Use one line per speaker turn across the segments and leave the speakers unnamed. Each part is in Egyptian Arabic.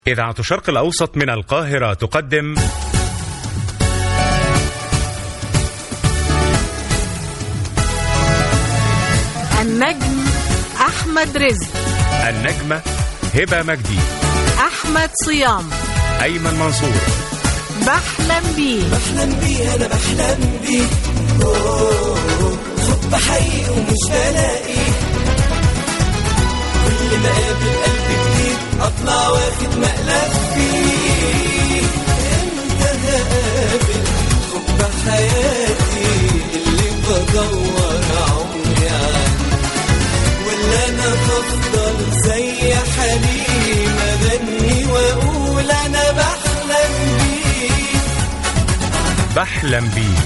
إذاعة الشرق الأوسط من القاهرة تقدم
النجم أحمد رزق
النجمة هبة مجدي
أحمد صيام
أيمن منصور
بحلم بيه
بحلم بيه انا بحلم بيه أوه، حب حقيقي ومش بلاقيه كل ما اقابل قلب جديد اطلع واخد مقلب فيه انت هقابل حب حياتي اللي بدور عمري عنه ولا انا هفضل زي حليم اغني واقول انا بحلم بيه
بحلم بيه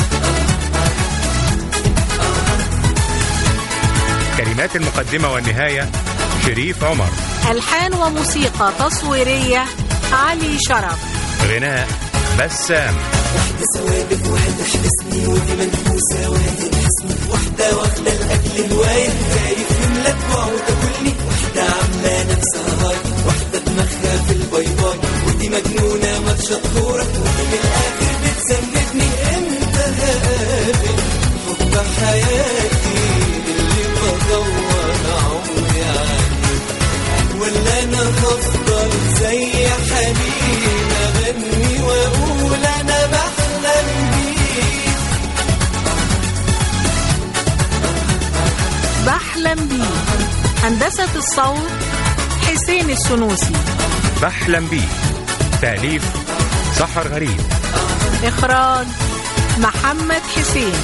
كلمات المقدمة والنهاية شريف عمر
ألحان وموسيقى تصويرية علي شرف
غناء بسام
واحدة ثوابت واحدة حبسني ودي منحوسة وادي تحسني واحدة واخدة الأكل هواية خايف من لا تجوع وتاكلني واحدة عاملة نفسها هاي واحدة دماغها في الباي باي ودي مجنونة ما تشطورة ودي من الآخر بتسندني انت هقابل حب حياتي اللي بدور عمري عنه ولا انا هفضل زي حليم اغني واقول انا بحلم بيه
بحلم بيه هندسة الصوت حسين السنوسي
بحلم بيه تأليف سحر غريب
إخراج محمد حسين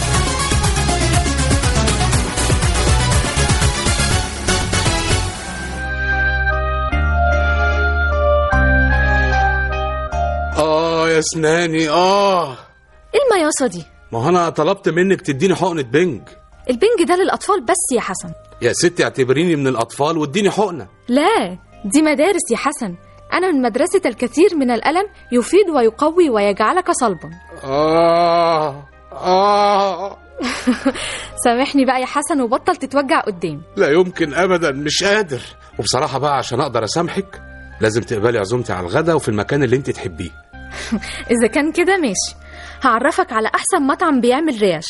اه يا اسناني اه
ايه المياصة دي؟
ما هو انا طلبت منك تديني حقنة بنج
البنج ده للأطفال بس يا حسن
يا ستي اعتبريني من الاطفال واديني حقنة
لا دي مدارس يا حسن أنا من مدرسة الكثير من الألم يفيد ويقوي ويجعلك صلبا
اه اه
سامحني بقى يا حسن وبطل تتوجع قدامي
لا يمكن ابدا مش قادر وبصراحة بقى عشان اقدر اسامحك لازم تقبلي عزومتي على الغدا وفي المكان اللي انت تحبيه
إذا كان كده ماشي هعرفك على أحسن مطعم بيعمل ريش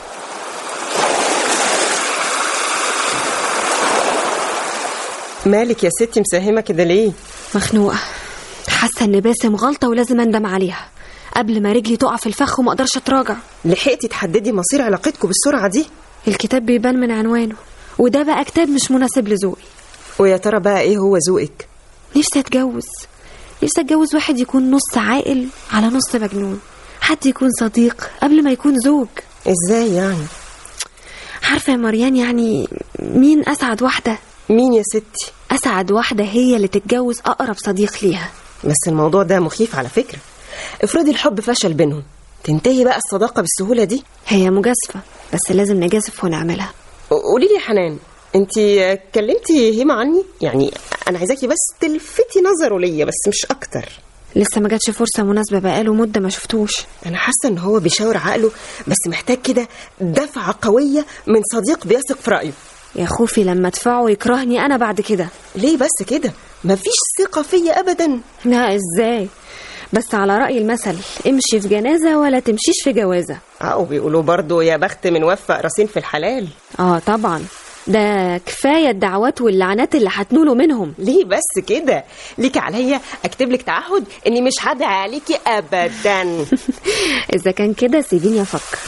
مالك يا ستي مساهمة كده ليه؟
مخنوقة حاسة إن باسم غلطة ولازم أندم عليها قبل ما رجلي تقع في الفخ وما أقدرش أتراجع
لحقتي تحددي مصير علاقتكم بالسرعة دي؟
الكتاب بيبان من عنوانه وده بقى كتاب مش مناسب لذوقي
ويا ترى بقى ايه هو ذوقك؟
نفسي أتجوز نفسي أتجوز واحد يكون نص عاقل على نص مجنون حد يكون صديق قبل ما يكون زوج
ازاي يعني؟
عارفة يا مريان يعني مين أسعد واحدة
مين يا ستي؟
أسعد واحدة هي اللي تتجوز أقرب صديق ليها
بس الموضوع ده مخيف على فكرة افرضي الحب فشل بينهم تنتهي بقى الصداقة بالسهولة دي؟
هي مجازفة بس لازم نجازف ونعملها
قولي لي يا حنان انت كلمتي هيما عني؟ يعني انا عايزاكي بس تلفتي نظره ليا بس مش اكتر
لسه ما جاتش فرصة مناسبة بقاله مدة ما شفتوش
انا حاسه ان هو بيشاور عقله بس محتاج كده دفعه قويه من صديق بيثق في رايه
يا خوفي لما ادفعه يكرهني انا بعد كده
ليه بس كده مفيش ثقه فيا ابدا
لا ازاي بس على رأي المثل امشي في جنازة ولا تمشيش في جوازة
اه وبيقولوا برضو يا بخت من وفق راسين في الحلال
اه طبعا ده كفاية الدعوات واللعنات اللي هتنوله منهم
ليه بس كده ليك عليا اكتب لك تعهد اني مش هدعي عليكي ابدا
اذا كان كده سيبيني افكر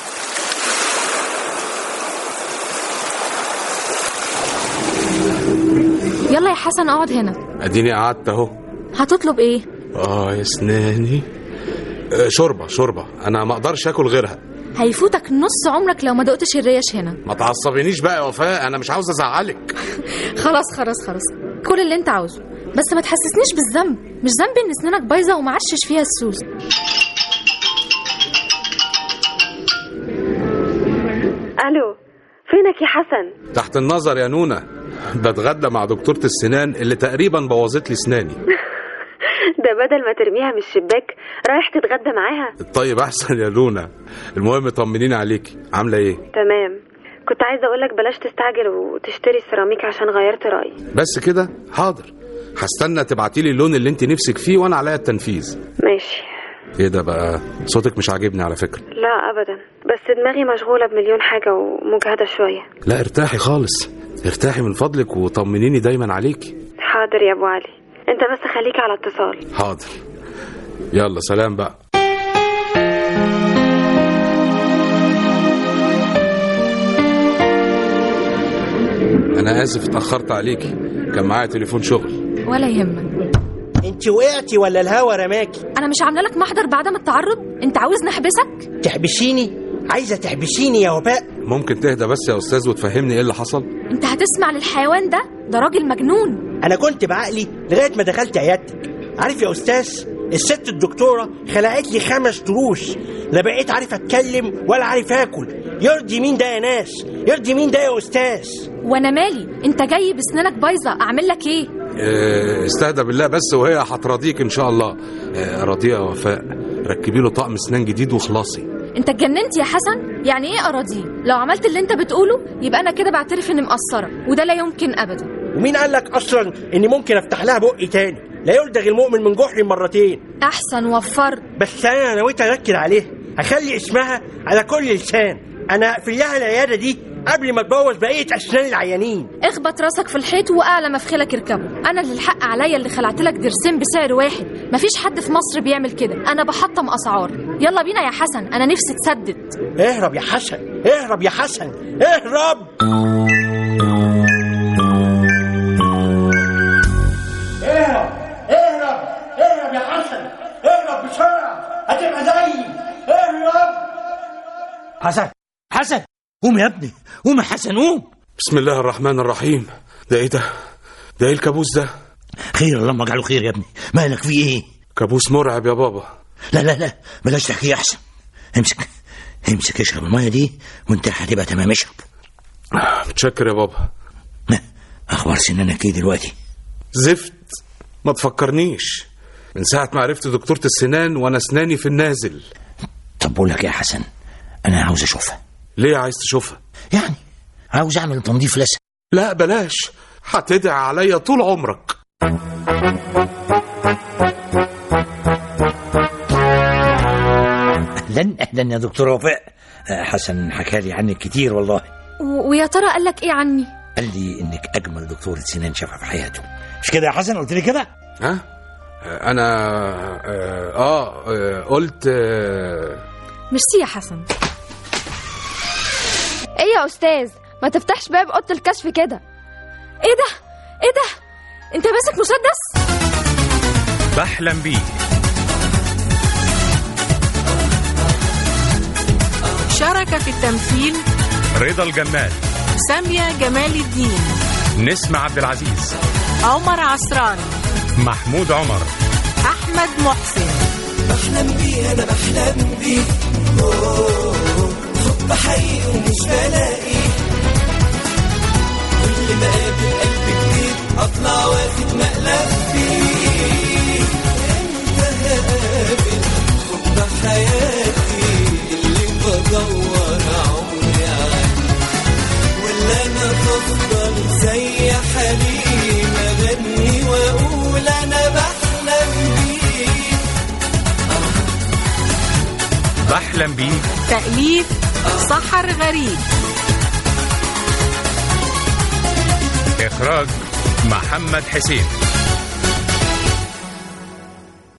يلا يا حسن اقعد هنا
اديني قعدت اهو
هتطلب ايه
اه يا اسناني آه، شوربة شوربة انا ما اقدرش اكل غيرها
هيفوتك نص عمرك لو ما دقتش الريش هنا
ما تعصبينيش بقى يا وفاء انا مش عاوز ازعلك
خلاص خلاص خلاص كل اللي انت عاوزه بس ما تحسسنيش بالذنب مش ذنبي ان اسنانك بايظه ومعشش فيها السوس
ألو فينك يا حسن
تحت النظر يا نونا بتغدى مع دكتورة السنان اللي تقريبا بوظت لي اسناني
ده بدل ما ترميها من الشباك رايح تتغدى معاها
طيب احسن يا نونا المهم طمنيني عليكي عامله ايه
تمام كنت عايزه اقولك بلاش تستعجل وتشتري السيراميك عشان غيرت رايي
بس كده حاضر هستنى تبعتي لي اللون اللي انت نفسك فيه وانا عليا التنفيذ
ماشي
ايه ده بقى صوتك مش عاجبني على فكره
لا ابدا بس دماغي مشغوله بمليون حاجه ومجهده شويه
لا ارتاحي خالص ارتاحي من فضلك وطمنيني دايما عليكي
حاضر يا ابو علي انت بس خليك على اتصال
حاضر يلا سلام بقى انا اسف اتاخرت عليكي كان معايا تليفون شغل
ولا يهمك
انت وقعتي ولا الهوا رماكي
انا مش عامله لك محضر بعدم التعرض انت عاوزني احبسك
تحبسيني عايزه تحبسيني يا وفاء
ممكن تهدى بس يا استاذ وتفهمني ايه اللي حصل
انت هتسمع للحيوان ده ده راجل مجنون
انا كنت بعقلي لغايه ما دخلت عيادتك عارف يا استاذ الست الدكتوره خلقت لي خمس تروس لا بقيت عارف اتكلم ولا عارف اكل يرضي مين ده يا ناس يرضي مين ده يا استاذ
وانا مالي انت جاي بسنانك بايظه اعمل لك ايه
اه، استهدى بالله بس وهي هتراضيك ان شاء الله اه، راضيه يا وفاء ركبي له طقم اسنان جديد وخلاصي
انت اتجننت يا حسن يعني ايه اراضيه لو عملت اللي انت بتقوله يبقى انا كده بعترف اني مقصره وده لا يمكن ابدا
ومين قال لك اصلا اني ممكن افتح لها بقي تاني لا يلدغ المؤمن من جحر مرتين
احسن وفرت
بس انا نويت انكد عليها هخلي اسمها على كل لسان انا هقفل لها العياده دي قبل ما تبوظ بقيه اسنان العيانين
اخبط راسك في الحيط واعلى مفخلك اركبه انا اللي الحق عليا اللي خلعت لك درسين بسعر واحد مفيش حد في مصر بيعمل كده انا بحطم اسعار يلا بينا يا حسن انا نفسي تسدد
اهرب يا حسن اهرب يا حسن اهرب اهرب اهرب اهرب يا حسن اهرب بسرعه هتبقى زيي اهرب حسن حسن قوم يا ابني قوم يا حسن قوم
بسم الله الرحمن الرحيم ده ايه ده ده ايه الكابوس ده
خير اللهم اجعله خير يا ابني مالك في ايه
كابوس مرعب يا بابا
لا لا لا بلاش تحكي احسن امسك امسك اشرب الميه دي وانت هتبقى تمام اشرب
متشكر يا بابا
ما اخبار سنانك ايه دلوقتي
زفت ما تفكرنيش من ساعة ما عرفت دكتورة السنان وانا اسناني في النازل
طب بقول لك يا حسن انا عاوز اشوفها
ليه عايز تشوفها
يعني عاوز اعمل تنظيف لسه
لا بلاش هتدعي عليا طول عمرك
اهلا اهلا يا دكتور وفاء آه، حسن حكى لي عنك كتير والله
و- ويا ترى قال لك ايه عني
قال لي انك اجمل دكتورة سنان شافها في حياته مش كده يا حسن قلت لي كده
ها انا اه, آه, آه قلت آه
ميرسي يا حسن
ايه يا استاذ ما تفتحش باب اوضه الكشف كده
ايه ده ايه ده انت ماسك مسدس
بحلم بيه
شارك في التمثيل
رضا الجمال
سامية جمال الدين
نسمة عبد العزيز
عمر عصراني
محمود عمر
أحمد محسن
بحلم بيه انا بحلم بيه أوه، حب حقيقي ومش بلاقي كل ما اقابل قلب جديد اطلع واخد مقلب فيه انت هقابل حب حياتي اللي بدور عمري عليه ولا انا بفضل زي حليم اغني واقول انا بحلم بيه
بحلم بيه
تأليف سحر غريب
إخراج محمد حسين